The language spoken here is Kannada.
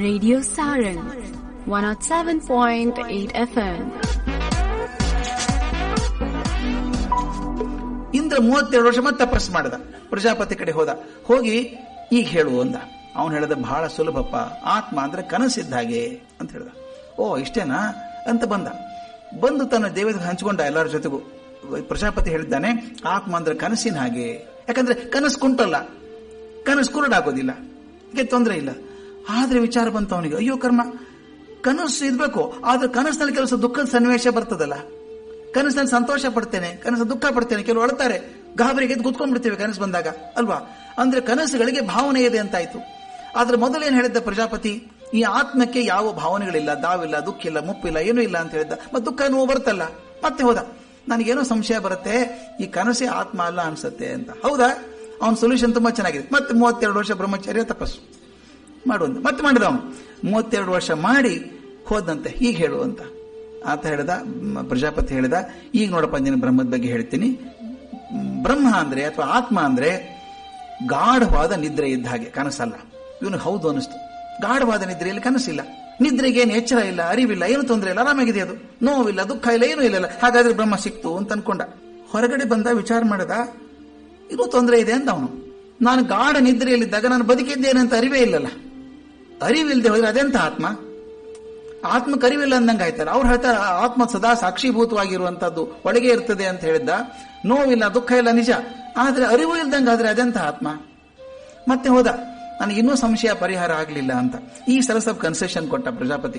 Radio Saran 107.8 FM. ಇಂದ್ರ ಮೂವತ್ತೆರಡು ವರ್ಷ ಮತ್ತೆ ತಪಸ್ ಮಾಡಿದ ಪ್ರಜಾಪತಿ ಕಡೆ ಹೋದ ಹೋಗಿ ಈಗ ಹೇಳು ಅಂದ ಅವನು ಹೇಳಿದ ಬಹಳ ಸುಲಭಪ್ಪ ಆತ್ಮ ಅಂದ್ರೆ ಕನಸಿದ್ದ ಹಾಗೆ ಅಂತ ಹೇಳ್ದ ಓ ಇಷ್ಟೇನಾ ಅಂತ ಬಂದ ಬಂದು ತನ್ನ ದೇವತೆ ಹಂಚಿಕೊಂಡ ಎಲ್ಲರ ಜೊತೆಗೂ ಪ್ರಜಾಪತಿ ಹೇಳಿದ್ದಾನೆ ಆತ್ಮ ಅಂದ್ರೆ ಕನಸಿನ ಹಾಗೆ ಯಾಕಂದ್ರೆ ಕನಸು ಕುಂಟಲ್ಲ ಕನಸು ಕುರುಡಾಗೋದಿಲ್ಲ ಇದಕ್ಕೆ ತೊಂದರೆ ಇಲ್ಲ ಆದ್ರೆ ವಿಚಾರ ಬಂತು ಅವನಿಗೆ ಅಯ್ಯೋ ಕರ್ಮ ಕನಸು ಇರ್ಬೇಕು ಆದ್ರೆ ಕನಸಿನಲ್ಲಿ ಕೆಲಸ ದುಃಖದ ಸನ್ನಿವೇಶ ಬರ್ತದಲ್ಲ ಕನಸಿನಲ್ಲಿ ಸಂತೋಷ ಪಡ್ತೇನೆ ಕನಸು ದುಃಖ ಪಡ್ತೇನೆ ಕೆಲವು ಅಳ್ತಾರೆ ಗಾಬರಿಗೆ ಎದ್ದು ಕುತ್ಕೊಂಡ್ಬಿಡ್ತೇವೆ ಕನಸು ಬಂದಾಗ ಅಲ್ವಾ ಅಂದ್ರೆ ಕನಸುಗಳಿಗೆ ಭಾವನೆ ಇದೆ ಅಂತಾಯ್ತು ಆದ್ರೆ ಮೊದಲೇನು ಹೇಳಿದ್ದ ಪ್ರಜಾಪತಿ ಈ ಆತ್ಮಕ್ಕೆ ಯಾವ ಭಾವನೆಗಳಿಲ್ಲ ದಾವಿಲ್ಲ ದುಃಖ ಇಲ್ಲ ಮುಪ್ಪಿಲ್ಲ ಏನೂ ಇಲ್ಲ ಅಂತ ಹೇಳಿದ್ದ ಮತ್ತೆ ದುಃಖ ನೋವು ಬರುತ್ತಲ್ಲ ಮತ್ತೆ ಹೋದ ನನಗೇನೋ ಸಂಶಯ ಬರುತ್ತೆ ಈ ಕನಸೇ ಆತ್ಮ ಅಲ್ಲ ಅನ್ಸುತ್ತೆ ಅಂತ ಹೌದಾ ಅವನ ಸೊಲ್ಯೂಷನ್ ತುಂಬಾ ಚೆನ್ನಾಗಿದೆ ಮತ್ತೆ ಮೂವತ್ತೆರಡು ವರ್ಷ ಬ್ರಹ್ಮಚರ್ಯ ತಪಸ್ಸು ಮಾಡುವಂತ ಮತ್ತೆ ಮಾಡಿದ ಅವನು ಮೂವತ್ತೆರಡು ವರ್ಷ ಮಾಡಿ ಹೋದಂತೆ ಈಗ ಹೇಳು ಅಂತ ಆತ ಹೇಳಿದ ಮ್, ಪ್ರಜಾಪತಿ ಹೇಳಿದ ಈಗ ನೋಡಪ್ಪ ನೀನು ಬ್ರಹ್ಮದ ಬಗ್ಗೆ ಹೇಳ್ತೀನಿ ಮ್, ಬ್ರಹ್ಮ ಅಂದ್ರೆ ಅಥವಾ ಆತ್ಮ ಅಂದ್ರೆ ಗಾಢವಾದ ನಿದ್ರೆ ಇದ್ದ ಹಾಗೆ ಕನಸಲ್ಲ ಇವನು ಹೌದು ಅನಿಸ್ತು ಗಾಢವಾದ ನಿದ್ರೆಯಲ್ಲಿ ಕನಸಿಲ್ಲ ನಿದ್ರೆಗೆ ಏನು ಎಚ್ಚರ ಇಲ್ಲ ಅರಿವಿಲ್ಲ ಏನು ತೊಂದರೆ ಇಲ್ಲ ಆರಾಮಾಗಿದೆ ಅದು ನೋವಿಲ್ಲ ದುಃಖ ಇಲ್ಲ ಏನೂ ಇಲ್ಲ ಹಾಗಾದ್ರೆ ಬ್ರಹ್ಮ ಸಿಕ್ತು ಅಂತ ಅನ್ಕೊಂಡ ಹೊರಗಡೆ ಬಂದ ವಿಚಾರ ಮಾಡದ ಇದು ತೊಂದರೆ ಇದೆ ಅಂತ ಅವನು ನಾನು ಗಾಢ ನಿದ್ರೆಯಲ್ಲಿದ್ದಾಗ ನಾನು ಬದುಕಿದ್ದೇನೆ ಅಂತ ಅರಿವೇ ಇಲ್ಲಲ್ಲ ಅರಿವಿಲ್ಲದೆ ಹೋದ್ರೆ ಅದೆಂತ ಆತ್ಮ ಆತ್ಮ ಕರಿವಿಲ್ಲ ಅಂದಂಗೆ ಆಯ್ತಲ್ಲ ಅವ್ರು ಹೇಳ್ತಾರೆ ಆತ್ಮ ಸದಾ ಸಾಕ್ಷೀಭೂತವಾಗಿರುವಂತದ್ದು ಒಳಗೆ ಇರ್ತದೆ ಅಂತ ಹೇಳಿದ್ದ ನೋವಿಲ್ಲ ದುಃಖ ಇಲ್ಲ ನಿಜ ಆದ್ರೆ ಅರಿವು ಇಲ್ದಂಗೆ ಆದ್ರೆ ಅದೆಂತ ಆತ್ಮ ಮತ್ತೆ ಹೋದ ನನಗೆ ಇನ್ನೂ ಸಂಶಯ ಪರಿಹಾರ ಆಗಲಿಲ್ಲ ಅಂತ ಈ ಸಲ ಸ್ವಲ್ಪ ಕನ್ಸೆಷನ್ ಕೊಟ್ಟ ಪ್ರಜಾಪತಿ